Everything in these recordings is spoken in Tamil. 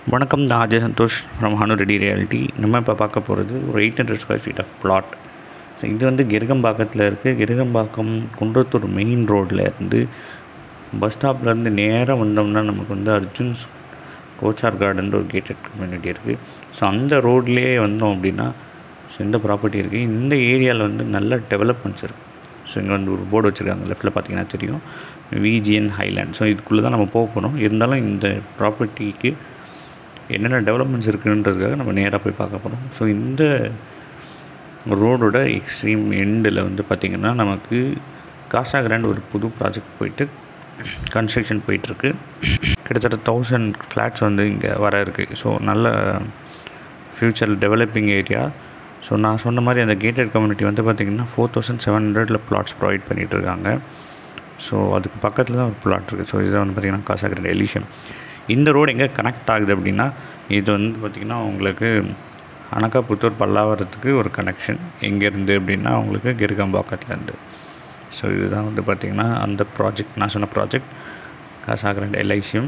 வணக்கம் நான் அஜய் சந்தோஷ் ஃப்ரம் ஹனு ரெடி ரியாலிட்டி நம்ம இப்போ பார்க்க போகிறது ஒரு eight hundred square feet of plot so இது வந்து கிருகம்பாக்கத்தில் இருக்குது கிருகம்பாக்கம் குன்றத்தூர் மெயின் ரோட்டில் இருந்து பஸ் ஸ்டாப்லேருந்து நேராக வந்தோம்னா நமக்கு வந்து அர்ஜுன்ஸ் கோச்சார் கார்டன் ஒரு கேட்டட் கம்யூனிட்டி இருக்குது ஸோ அந்த ரோட்லேயே வந்தோம் அப்படின்னா ஸோ இந்த ப்ராப்பர்ட்டி இருக்குது இந்த ஏரியாவில் வந்து நல்ல டெவலப்மெண்ட்ஸ் இருக்குது ஸோ இங்கே வந்து ஒரு போர்டு வச்சுருக்காங்க லெஃப்ட்டில் பார்த்தீங்கன்னா தெரியும் விஜிஎன் ஹைலேண்ட் ஸோ இதுக்குள்ளே தான் நம்ம போக போகிறோம் இருந்தாலும் இந்த ப்ராப்பர்ட்டிக்கு என்னென்ன டெவலப்மெண்ட்ஸ் இருக்குன்றதுக்காக நம்ம நேராக போய் பார்க்க போகிறோம் ஸோ இந்த ரோடோட எக்ஸ்ட்ரீம் எண்டில் வந்து பார்த்திங்கன்னா நமக்கு காசா கிராண்ட் ஒரு புது ப்ராஜெக்ட் போயிட்டு கன்ஸ்ட்ரக்ஷன் போயிட்டுருக்கு கிட்டத்தட்ட தௌசண்ட் ஃப்ளாட்ஸ் வந்து இங்கே வர இருக்குது ஸோ நல்ல ஃப்யூச்சர் டெவலப்பிங் ஏரியா ஸோ நான் சொன்ன மாதிரி அந்த கேட்டட் கம்யூனிட்டி வந்து பார்த்திங்கன்னா ஃபோர் தௌசண்ட் செவன் ஹண்ட்ரடில் ப்ளாட்ஸ் ப்ரொவைட் பண்ணிகிட்ருக்காங்க ஸோ அதுக்கு பக்கத்தில் தான் ஒரு பிளாட் இருக்குது ஸோ இதுதான் வந்து பார்த்திங்கன்னா காசா கிராண்ட் எலிஷியம் இந்த ரோடு எங்கே கனெக்ட் ஆகுது அப்படின்னா இது வந்து பார்த்திங்கன்னா உங்களுக்கு அனகாபுத்தூர் பல்லாவரத்துக்கு ஒரு கனெக்ஷன் எங்கேருந்து அப்படின்னா உங்களுக்கு கிருகம்பாக்கத்துலேருந்து ஸோ இதுதான் வந்து பார்த்திங்கன்னா அந்த ப்ராஜெக்ட் நான் சொன்ன ப்ராஜெக்ட் காசாகிரண்ட் எல்ஐசியம்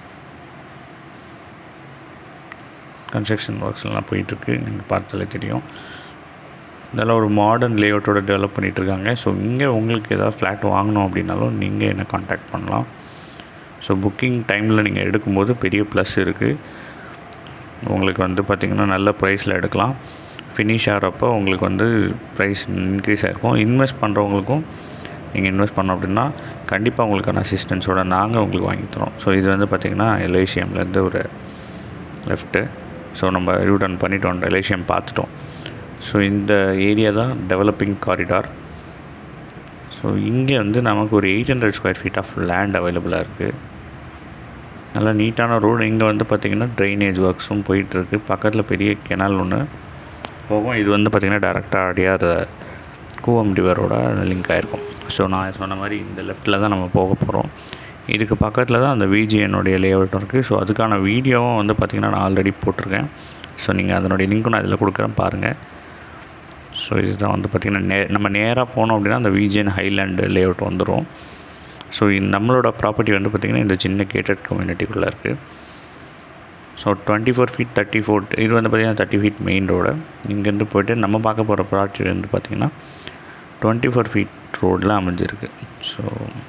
கன்ஸ்ட்ரக்ஷன் ஒர்க்ஸ்லாம் போயிட்டுருக்கு நீங்கள் பார்த்தாலே தெரியும் இதெல்லாம் ஒரு மாடர்ன் லேஅவுட்டோட டெவலப் பண்ணிகிட்ருக்காங்க ஸோ இங்கே உங்களுக்கு ஏதாவது ஃப்ளாட் வாங்கணும் அப்படின்னாலும் நீங்கள் என்னை காண்டாக்ட் பண்ணலாம் ஸோ புக்கிங் டைமில் நீங்கள் எடுக்கும்போது பெரிய ப்ளஸ் இருக்குது உங்களுக்கு வந்து பார்த்திங்கன்னா நல்ல ப்ரைஸில் எடுக்கலாம் ஃபினிஷ் ஆகிறப்போ உங்களுக்கு வந்து ப்ரைஸ் இன்க்ரீஸ் ஆகிருக்கும் இன்வெஸ்ட் பண்ணுறவங்களுக்கும் நீங்கள் இன்வெஸ்ட் பண்ணோம் அப்படின்னா கண்டிப்பாக உங்களுக்கான அசிஸ்டன்ஸோட நாங்கள் உங்களுக்கு வாங்கி தரோம் ஸோ இது வந்து பார்த்திங்கன்னா எல்ஐசிஎம்லேருந்து ஒரு லெஃப்ட்டு ஸோ நம்ம ரிட்டர்ன் பண்ணிட்டோம் எல்ஐசிஎம் பார்த்துட்டோம் ஸோ இந்த ஏரியா தான் டெவலப்பிங் காரிடார் ஸோ இங்கே வந்து நமக்கு ஒரு eight hundred square feet of land அவைலபிளாக இருக்குது நல்லா நீட்டான ரோடு இங்கே வந்து பார்த்திங்கன்னா ட்ரைனேஜ் ஒர்க்ஸும் போயிட்டுருக்கு பக்கத்தில் பெரிய கெனால் ஒன்று போகும் இது வந்து பார்த்திங்கன்னா டேரெக்டாக அடியார் கூவம் ரிவரோட லிங்க் ஆகிருக்கும் ஸோ நான் சொன்ன மாதிரி இந்த லெஃப்ட்டில் தான் நம்ம போக போகிறோம் இதுக்கு பக்கத்தில் தான் அந்த விஜிஎனுடைய லேஅவுட்டும் இருக்குது ஸோ அதுக்கான வீடியோவும் வந்து பார்த்திங்கன்னா நான் ஆல்ரெடி போட்டிருக்கேன் ஸோ நீங்கள் அதனுடைய லிங்க்கும் நான் இதில் கொடுக்குறேன் பாருங்கள் ஸோ இதுதான் வந்து பார்த்திங்கன்னா நே நம்ம நேராக போனோம் அப்படின்னா அந்த விஜிஎன் ஹைலேண்டு லேஅவுட் வந்துடும் ஸோ நம்மளோட ப்ராப்பர்ட்டி வந்து பார்த்திங்கன்னா இந்த சின்ன கேட்டட் கம்யூனிட்டிக்குள்ளே இருக்குது so twenty four feet thirty four இது வந்து பார்த்திங்கன்னா தேர்ட்டி ஃபீட் மெயின் ரோடு இங்கேருந்து போய்ட்டு நம்ம பார்க்க போகிற ப்ராப்பர்ட்டி வந்து பார்த்திங்கன்னா டுவெண்ட்டி ஃபோர் ஃபீட் ரோடில் அமைஞ்சிருக்கு ஸோ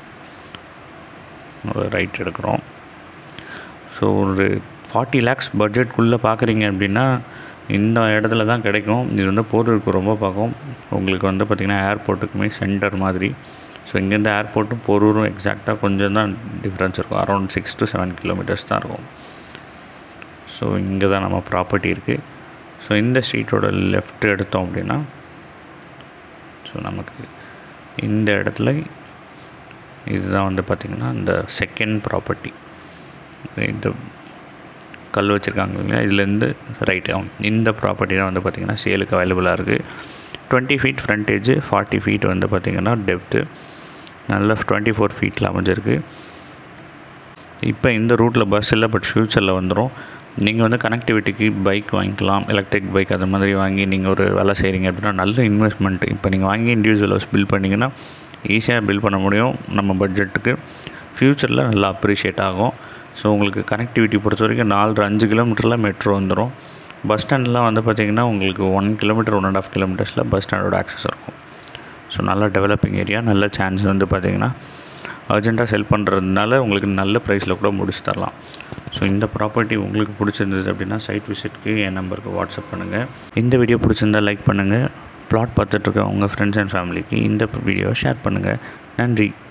ஒரு ரைட் எடுக்கிறோம் ஸோ ஒரு ஃபார்ட்டி லேக்ஸ் பட்ஜெட்குள்ளே பார்க்குறீங்க அப்படின்னா இந்த இடத்துல தான் கிடைக்கும் இது வந்து போரூருக்கு ரொம்ப பார்க்கும் உங்களுக்கு வந்து பார்த்திங்கன்னா ஏர்போர்ட்டுக்குமே சென்டர் மாதிரி ஸோ இங்கேருந்து ஏர்போர்ட்டும் போரூரும் எக்ஸாக்டாக கொஞ்சம் தான் டிஃப்ரென்ஸ் இருக்கும் around six to seven kilometres தான் இருக்கும் ஸோ இங்கே தான் நம்ம ப்ராப்பர்ட்டி இருக்குது ஸோ இந்த ஸ்ட்ரீட்டோட லெஃப்ட் எடுத்தோம் அப்படின்னா ஸோ நமக்கு இந்த இடத்துல இதுதான் வந்து பார்த்திங்கன்னா இந்த செகண்ட் ப்ராப்பர்ட்டி இந்த கல் வச்சுருக்காங்க இல்லையா இதுலேருந்து ரைட் இந்த ப்ராப்பர்ட்டி தான் வந்து பார்த்திங்கன்னா சேலுக்கு அவைலபிளாக இருக்குது twenty feet frontage forty feet வந்து பார்த்திங்கன்னா டெப்த்து நல்ல டுவெண்ட்டி ஃபோர் ஃபீட்டில் அமைஞ்சிருக்கு இப்போ இந்த ரூட்டில் பஸ் இல்லை பட் ஃப்யூச்சரில் வந்துடும் நீங்கள் வந்து கனெக்டிவிட்டிக்கு பைக் வாங்கிக்கலாம் எலக்ட்ரிக் பைக் அது மாதிரி வாங்கி நீங்கள் ஒரு வேலை செய்கிறீங்க அப்படின்னா நல்ல இன்வெஸ்ட்மெண்ட் இப்போ நீங்கள் வாங்கி இண்டிவிஜுவல் ஹவுஸ் பில் பண்ணிங்கன்னா ஈஸியாக பில் பண்ண முடியும் நம்ம பட்ஜெட்டுக்கு ஃப்யூச்சரில் நல்லா அப்ரிஷியேட் ஆகும் ஸோ உங்களுக்கு கனெக்டிவிட்டி பொறுத்த வரைக்கும் நாலு அஞ்சு கிலோமீட்டரில் மெட்ரோ வந்துடும் பஸ் ஸ்டாண்ட்லாம் வந்து பார்த்திங்கன்னா உங்களுக்கு one kilometre one and half கிலோமீட்டர்ஸில் பஸ் ஸ்டாண்டோட ஆக்சஸ் இருக்கும் ஸோ நல்ல டெவலப்பிங் ஏரியா நல்ல சான்ஸ் வந்து பார்த்திங்கன்னா அர்ஜெண்ட்டாக செல் பண்ணுறதுனால உங்களுக்கு நல்ல ப்ரைஸில் கூட முடிச்சு தரலாம் ஸோ இந்த ப்ராப்பர்ட்டி உங்களுக்கு பிடிச்சிருந்தது அப்படின்னா சைட் விசிட்க்கு என் நம்பருக்கு வாட்ஸ்அப் பண்ணுங்கள் இந்த வீடியோ பிடிச்சிருந்தா லைக் பண்ணுங்கள் ப்ளாட் பார்த்துட்ருக்க உங்கள் ஃப்ரெண்ட்ஸ் அண்ட் ஃபேமிலிக்கு இந்த வீடியோவை ஷேர் பண்ணுங்கள் நன்றி